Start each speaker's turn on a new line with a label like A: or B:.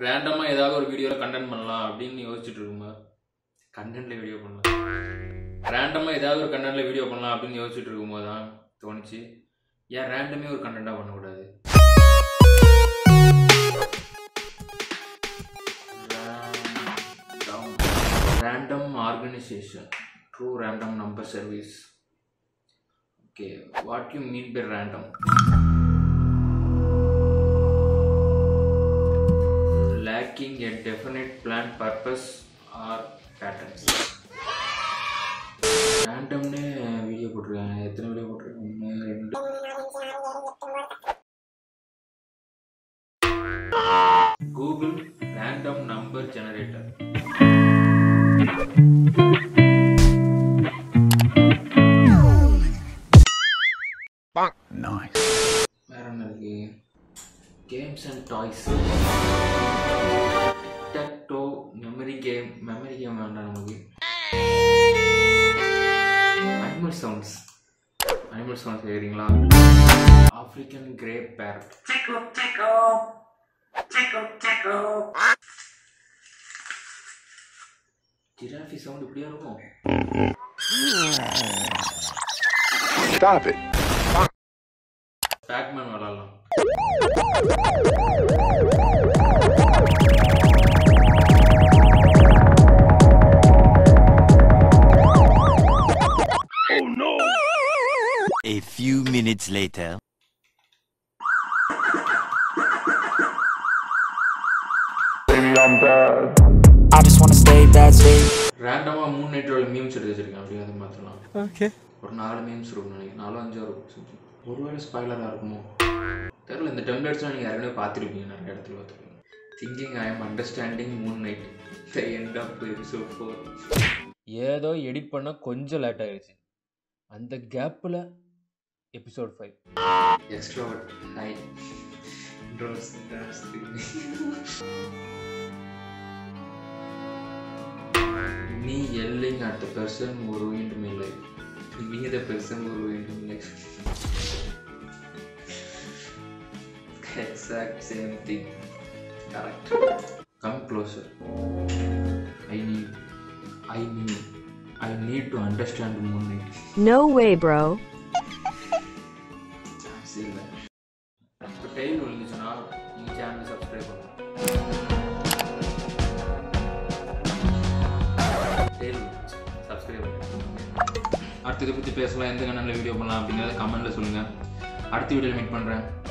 A: ரேண்டமாக ஏதாவது ஒரு வீடியோவில் கண்டென்ட் பண்ணலாம் அப்படின்னு யோசிச்சுட்டு இருக்கும்போது கண்டென்ட்ல வீடியோ பண்ணலாம் ரேண்டமாக ஏதாவது ஒரு கண்டென்ட்ல வீடியோ பண்ணலாம் அப்படின்னு யோசிச்சுட்டு இருக்கும்போது தான் தோணுச்சு ஏன் ரேண்டமே ஒரு கண்டென்ட்டாக பண்ணக்கூடாது random organization true random number service okay what you mean by random lacking a definite plan purpose or patterns ரேண்டம்னு வீடியோ போட்டிருக்காங்க எத்தனை வீடியோ போட்டிருக்காங்க ஒன்று ரெண்டு கூகுள் ரேண்டம் நம்பர் ஜெனரேட்டர் வேற என்ன இருக்கு கேம்ஸ் அண்ட் டாய்ஸ் டெக்டோ மெமரி கேம் மெமரி கேம் வேண்டாம் நமக்கு அனிமல் சவுண்ட்ஸ் அனிமல் சவுண்ட்ஸ் கேட்குறீங்களா African grey parrot
B: Tickle, tickle. Tickle, tickle.
A: Giraffe sound இப்படியா இருக்கும்
C: Stop it.
A: பேக்மேன் விளாட்லாம்
D: A few minutes later.
E: I just wanna stay bad, stay
A: ரேண்டமாக மூணு நைட்டோட மீம்ஸ் எடுத்து வச்சிருக்கேன் அப்படியே அதை மாற்றலாம் ஓகே ஒரு நாலு மீம்ஸ் இருக்கும் நினைக்கிறேன் நாலு அஞ்சு இருக்கும் something. ஒருவேளை ஸ்பாய்லராக இருக்குமோ தெரியல இந்த டெம்ப்ளேட்ஸ்லாம் நீங்கள் ஏற்கனவே பார்த்துருப்பீங்க நிறைய இடத்துல பார்த்துருப்பீங்க thinking I am understanding moon night the end of episode four ஏதோ எடிட் பண்ண கொஞ்சம் லேட் ஆகிடுச்சு அந்த கேப்பில் எபிசோட் ஃபைவ் எக்ஸ்ட்ரோவர்ட் ஹை ட்ரோஸ் me yelling at the person who ruined my life. Me the person who ruined my life. exact same thing. Correct. Come closer. I need. I need. I need to understand Moonlight.
F: No way, bro.
A: Chance இல்லை இப்போ time விழுந்துச்சுன்னா நீங்கள் channel subscribe பண்ணுங்க time subscribe பண்ணுங்க அடுத்த இதை பற்றி பேசலாம் எந்த கண்ணனில் வீடியோ பண்ணலாம் அப்படிங்கிறத கமெண்ட்டில் சொல்லுங்கள் அடுத்த வீடியோவில் மீட் பண்ணுறேன்